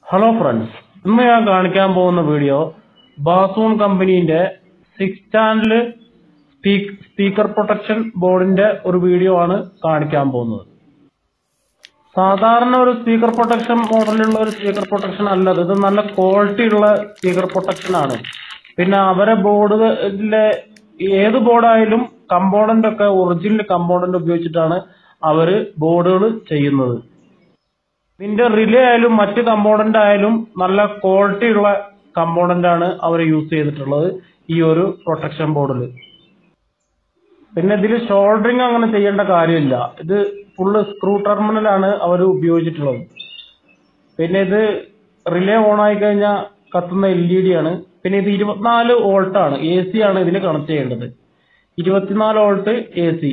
hello friends ഇന്ന് ഞാൻ കാണിക്കാൻ പോകുന്ന വീഡിയോ ബാസൂൺ കമ്പനീന്റെ സിക്സ് ചാനൽ സ്പീക്കർ പ്രൊട്ടക്ഷൻ ബോർഡിന്റെ ഒരു വീഡിയോ ആണ് കാണിക്കാൻ പോകുന്നത് സാധാരണ ഒരു സ്പീക്കർ പ്രൊട്ടക്ഷൻ മോഡലുള്ള ഒരു സ്പീക്കർ പ്രൊട്ടക്ഷൻ അല്ലത് ഇത് നല്ല ക്വാളിറ്റി ഉള്ള സ്പീക്കർ പ്രൊട്ടക്ഷൻ ആണ് പിന്നെ അവരെ ബോർഡിലെ ഏത് ബോർഡായാലും കമ്പോണന്റ് ഒക്കെ ഒറിജിനൽ കമ്പോണന്റ് ഉപയോഗിച്ചിട്ടാണ് അവര് ബോർഡുകൾ ചെയ്യുന്നത് ഇതിന്റെ റിലേ ആയാലും മറ്റ് കമ്പോണന്റ് ആയാലും നല്ല ക്വാളിറ്റി ഉള്ള കമ്പോണന്റ് ആണ് അവർ യൂസ് ചെയ്തിട്ടുള്ളത് ഈ ഒരു പ്രൊട്ടക്ഷൻ ബോർഡിൽ പിന്നെ ഇതിൽ ഷോൾഡറിങ് അങ്ങനെ ചെയ്യേണ്ട കാര്യമില്ല ഇത് ഫുള്ള് സ്ക്രൂ ടെർമിനലാണ് അവർ ഉപയോഗിച്ചിട്ടുള്ളത് പിന്നെ ഇത് റിലേ ഓൺ ആയി കഴിഞ്ഞാൽ കത്തുന്ന എൽ ഇ ഡി ആണ് പിന്നെ ഇത് ഇരുപത്തിനാല് വോൾട്ട് ആണ് എ സി ആണ് ഇതിൽ കണക്ട് ചെയ്യേണ്ടത് ഇരുപത്തിനാല് വോൾട്ട് എ സി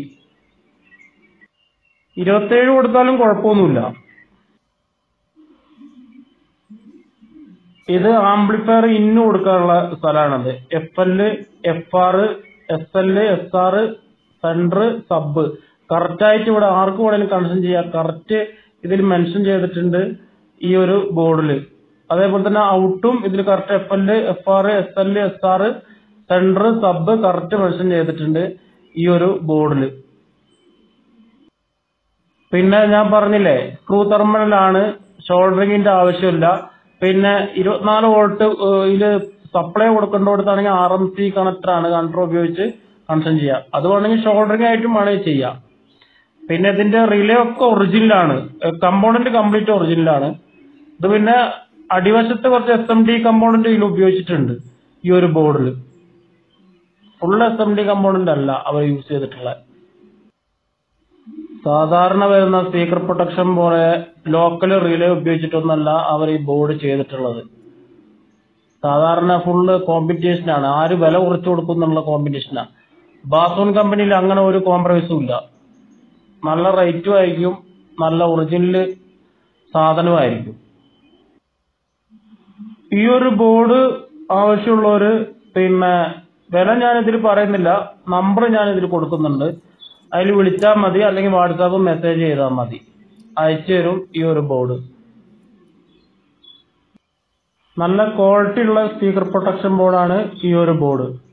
ഇരുപത്തേഴ് കൊടുത്താലും കുഴപ്പമൊന്നുമില്ല ഇത് ആംപ്ലിഫയർ ഇന്ന് കൊടുക്കാനുള്ള സ്ഥലമാണത് F L F R S L S R centre sub correct ആയിട്ട് ഇവിടെ ആർക്ക് വേണേലും കണക്ഷൻ ചെയ്യാം കറക്റ്റ് ഇതിൽ മെൻഷൻ ചെയ്തിട്ടുണ്ട് ഈ ഒരു ബോർഡിൽ അതേപോലെ തന്നെ ഔട്ടും ഇതിൽ correct F L F R S L S R centre sub correct mention ചെയ്തിട്ടുണ്ട് ഈ ഒരു ബോർഡിൽ പിന്നെ ഞാൻ പറഞ്ഞില്ലേ സ്ക്രൂ തെർമിനലാണ് ഷോൾഡറിങ്ങിന്റെ ആവശ്യമില്ല പിന്നെ ഇരുപത്തിനാല് വോൾട്ട് ഇതില് സപ്ലൈ കൊടുക്കേണ്ടടുത്താണെങ്കിൽ ആർ എം സി കണക്ടർ ആണ് കണക്ടർ ഉപയോഗിച്ച് കണക്ഷൻ ചെയ്യാം അത് വേണമെങ്കിൽ ഷോൾഡറിംഗ് ആയിട്ടും വേണമെങ്കിൽ ചെയ്യാം പിന്നെ ഇതിന്റെ റിലേ ഒക്കെ ഒറിജിനലാണ് കമ്പോണന്റ് കംപ്ലീറ്റ് ഒറിജിനലാണ് ഇത് പിന്നെ അടിവശത്ത് കുറച്ച് എസ് എം ഡി കമ്പോണന്റ് ഇതിൽ ഉപയോഗിച്ചിട്ടുണ്ട് ഈ ഒരു ബോർഡിൽ full S M D component അല്ല അവർ യൂസ് ചെയ്തിട്ടുള്ളത് സാധാരണ വരുന്ന സ്പീക്കർ പ്രൊട്ടക്ഷൻ പോലെ ലോക്കൽ റിലേ ഉപയോഗിച്ചിട്ടൊന്നല്ല അവർ ഈ ബോർഡ് ചെയ്തിട്ടുള്ളത് സാധാരണ ഫുള്ള് കോമ്പറ്റീഷൻ ആണ് ആര് വില കുറച്ചു കൊടുക്കും എന്നുള്ള കോമ്പറ്റീഷനാണ് ബാസോൺ കമ്പനിയിൽ അങ്ങനെ ഒരു കോംപ്രമൈസും ഇല്ല നല്ല റേറ്റും ആയിരിക്കും നല്ല ഒറിജിനൽ സാധനമായിരിക്കും ഈ ഒരു ബോർഡ് ആവശ്യമുള്ളവര് പിന്നെ വില ഞാനിതിൽ പറയുന്നില്ല നമ്പർ ഞാനിതിൽ കൊടുക്കുന്നുണ്ട് അതിൽ വിളിച്ചാൽ മതി അല്ലെങ്കിൽ വാട്സാപ്പ് മെസ്സേജ് ചെയ്താൽ മതി അയച്ചു തരും ഈ ഒരു ബോർഡ് നല്ല ക്വാളിറ്റി ഉള്ള സ്പീക്കർ പ്രൊട്ടക്ഷൻ ബോർഡാണ് ഈ ഒരു ബോർഡ്